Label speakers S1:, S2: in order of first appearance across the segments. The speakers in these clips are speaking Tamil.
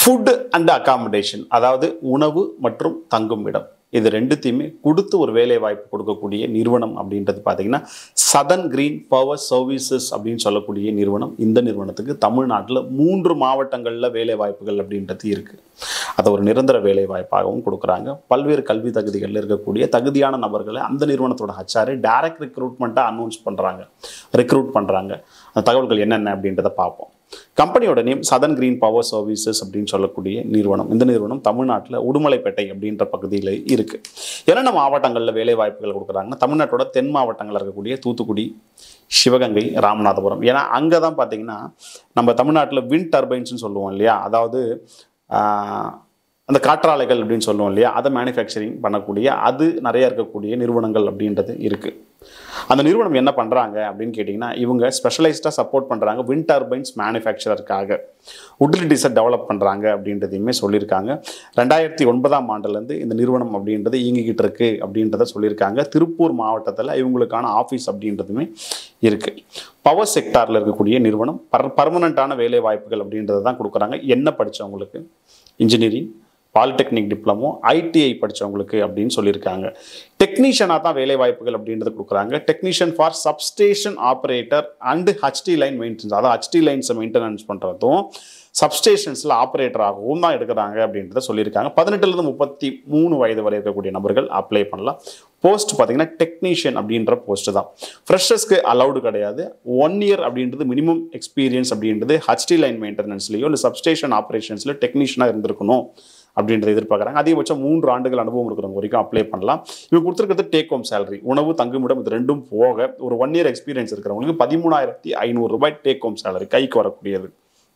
S1: ஃபுட் அண்ட் அகாமடேஷன் அதாவது உணவு மற்றும் தங்கும் இடம் இது ரெண்டுத்தையுமே கொடுத்து ஒரு வேலை வாய்ப்பு கொடுக்கக்கூடிய நிறுவனம் அப்படின்றது பார்த்தீங்கன்னா சதன் கிரீன் பவர் சர்வீசஸ் அப்படின்னு சொல்லக்கூடிய நிறுவனம் இந்த நிறுவனத்துக்கு தமிழ்நாட்டில் மூன்று மாவட்டங்களில் வேலை வாய்ப்புகள் அப்படின்றது இருக்குது அதை ஒரு நிரந்தர வேலை வாய்ப்பாகவும் கொடுக்குறாங்க பல்வேறு கல்வி தகுதிகளில் இருக்கக்கூடிய தகுதியான நபர்களை அந்த நிறுவனத்தோட ஹச்ஆர் டைரக்ட் ரெக்ரூட்மெண்ட்டாக அனௌன்ஸ் பண்ணுறாங்க ரெக்ரூட் பண்ணுறாங்க அந்த தகவல்கள் என்னென்ன அப்படின்றத பார்ப்போம் கம்பெனியோட name southern green power services அப்படின்னு சொல்லக்கூடிய நிறுவனம் இந்த நிறுவனம் தமிழ்நாட்டில் உடுமலைப்பேட்டை அப்படின்ற பகுதியில் இருக்குது என்னென்ன மாவட்டங்களில் வேலை வாய்ப்புகள் கொடுக்குறாங்கன்னா தமிழ்நாட்டோட தென் மாவட்டங்களில் இருக்கக்கூடிய தூத்துக்குடி சிவகங்கை ராமநாதபுரம் ஏன்னா அங்கே தான் பார்த்தீங்கன்னா நம்ம தமிழ்நாட்டில் விண்ட் டர்பைன்ஸ்னு சொல்லுவோம் இல்லையா அதாவது ஆஹ், அந்த காற்றாலைகள் அப்படின்னு சொல்லுவோம் இல்லையா அதை மேனுஃபேக்சரிங் பண்ணக்கூடிய அது நிறைய இருக்கக்கூடிய நிறுவனங்கள் அப்படின்றது இருக்குது அந்த நிறுவனம் என்ன பண்ணுறாங்க அப்படின்னு கேட்டிங்கன்னா இவங்க ஸ்பெஷலைஸ்டாக சப்போர்ட் பண்ணுறாங்க விண்ட் டர்பைன்ஸ் மேனுஃபேக்சரருக்காக உட்டிலிட்டிஸை டெவலப் பண்ணுறாங்க அப்படின்றதையுமே சொல்லியிருக்காங்க ரெண்டாயிரத்தி ஒன்பதாம் ஆண்டுலேருந்து இந்த நிறுவனம் அப்படின்றது இயங்கிக்கிட்டு இருக்கு அப்படின்றத சொல்லியிருக்காங்க திருப்பூர் மாவட்டத்தில் இவங்களுக்கான ஆஃபீஸ் அப்படின்றதுமே இருக்குது பவர் செக்டாரில் இருக்கக்கூடிய நிறுவனம் பர் பர்மனண்ட்டான வேலை வாய்ப்புகள் அப்படின்றத தான் கொடுக்குறாங்க என்ன படித்தவங்களுக்கு இன்ஜினியரிங் பாலிடெக்னிக் டிப்ளமோ ஐடிஐ படித்தவங்களுக்கு அப்படின்னு சொல்லியிருக்காங்க டெக்னீஷியனாக தான் வேலை வாய்ப்புகள் அப்படின்றது கொடுக்குறாங்க technician for substation operator and HT line maintenance அதாவது ஹச்டி லைன்ஸை மெயின்டெனன்ஸ் பண்ணுறதும் சப்ஸ்டேஷன்ஸில் ஆப்ரேட்டராகவும் தான் எடுக்கிறாங்க அப்படின்றத சொல்லியிருக்காங்க பதினெட்டுலேருந்து முப்பத்தி மூணு வயது வரை இருக்கக்கூடிய நபர்கள் அப்ளை பண்ணலாம் போஸ்ட் பார்த்தீங்கன்னா டெக்னீஷியன் அப்படின்ற போஸ்ட் தான் ஃப்ரெஷர்ஸ்க்கு அலௌடு கிடையாது ஒன் இயர் அப்படின்றது மினிமம் எக்ஸ்பீரியன்ஸ் அப்படின்றது ஹச்டி லைன் மெயின்டெனன்ஸ்லையோ இல்லை சப்ஸ்டேஷன் ஆப்ரேஷன்ஸில் டெக்னீஷியனாக இருந்திருக்கணும் அப்படின்றத எதிர்பார்க்குறாங்க அதிகபட்சம் மூன்று ஆண்டுகள் அனுபவம் இருக்கிறவங்க வரைக்கும் அப்ளை பண்ணலாம் இவங்க கொடுத்துருக்கிறது டேக் ஹோம் சேலரி உணவு தங்குமிடம் இது ரெண்டும் போக ஒரு ஒன் இயர் எக்ஸ்பீரியன்ஸ் இருக்கிறவங்களுக்கு பதிமூணாயிரத்தி ஐநூறு ரூபாய் டேக் ஹோம் சேலரி கைக்கு வரக்கூடியது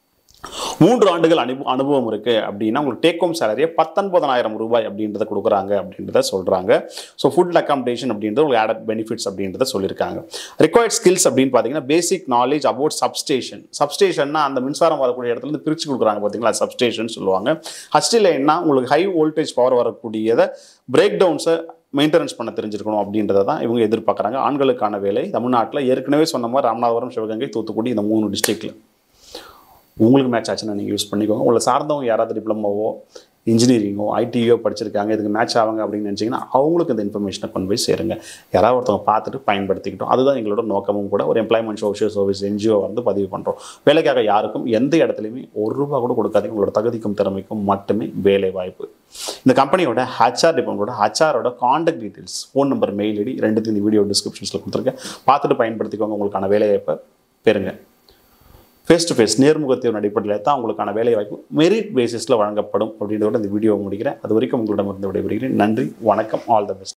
S1: மூன்று ஆண்டுகள் அனுபவ அனுபவம் இருக்கு அப்படின்னா உங்களுக்கு டேக் ஹோம் சேலரியை பத்தொன்பதாயிரம் ரூபாய் அப்படின்றத கொடுக்குறாங்க அப்படின்றத சொல்றாங்க ஸோ ஃபுட் அக்காமடேஷன் அப்படின்றது உங்களுக்கு ஆடட் பெனிஃபிட்ஸ் அப்படின்றத சொல்லியிருக்காங்க ரிக்வயர்ட் ஸ்கில்ஸ் அப்படின்னு பார்த்தீங்கன்னா பேசிக் நாலேஜ் அபவுட் சப்ஸ்டேஷன் சப்ஸ்டேஷன்னா அந்த மின்சாரம் வரக்கூடிய இடத்துல இருந்து பிரித்து கொடுக்குறாங்க பார்த்தீங்களா சப்ஸ்டேஷன் சொல்லுவாங்க ஹஸ்டி லைன்னா உங்களுக்கு ஹை வோல்டேஜ் பவர் வரக்கூடியதை பிரேக் டவுன்ஸை மெயின்டெனன்ஸ் பண்ண தெரிஞ்சிருக்கணும் அப்படின்றத தான் இவங்க எதிர்பார்க்குறாங்க ஆண்களுக்கான வேலை தமிழ்நாட்டில் ஏற்கனவே சொன்ன மாதிரி ராமநாதபுரம் சிவகங்கை தூத்துக்குடி இந்த மூணு டிஸ்ட்ரிக்டில் உங்களுக்கு மேட்ச் ஆச்சுன்னா நீங்கள் யூஸ் பண்ணிக்கோங்க உங்களை சார்ந்தவங்க யாராவது டிப்ளமோவோ இன்ஜினியரிங்கோ ஐடியோ படிச்சிருக்காங்க இதுக்கு மேட்ச் ஆவாங்க அப்படின்னு நினச்சிங்கன்னா அவங்களுக்கு இந்த இன்ஃபர்மேஷனை கொண்டு போய் சேருங்க யாராவது ஒருத்தவங்க பார்த்துட்டு பயன்படுத்திக்கிட்டோம் அதுதான் எங்களோட நோக்கமும் கூட ஒரு எம்ப்ளாய்மெண்ட் சோஷியல் சர்வீஸ் என்ஜிஓ வந்து பதிவு பண்ணுறோம் வேலைக்காக யாருக்கும் எந்த இடத்துலையுமே ஒரு ரூபா கூட கொடுக்காதீங்க உங்களோட தகுதிக்கும் திறமைக்கும் மட்டுமே வேலை வாய்ப்பு இந்த கம்பெனியோட ஹச்ஆர் டிபார்ட்மெண்ட்டோட ஹச்ஆரோட contact details phone number mail ID ரெண்டுத்தையும் இந்த வீடியோ டிஸ்கிரிப்ஷன்ஸில் கொடுத்துருக்கேன் பார்த்துட்டு பயன்படுத்திக்கோங்க உங்களுக்கான வேலை வாய்ப்பை பெறுங்க ஃபேஸ் டு ஃபேஸ் நேர்முகத்தின் அடிப்படையில் தான் உங்களுக்கான வேலை வாய்ப்பு மெரிட் பேசிஸில் வழங்கப்படும் அப்படின்றதோட இந்த வீடியோ முடிக்கிறேன் அது வரைக்கும் உங்களிடமிருந்து விடைபெறுகிறேன் நன்றி வணக்கம் ஆல் த பெஸ்ட்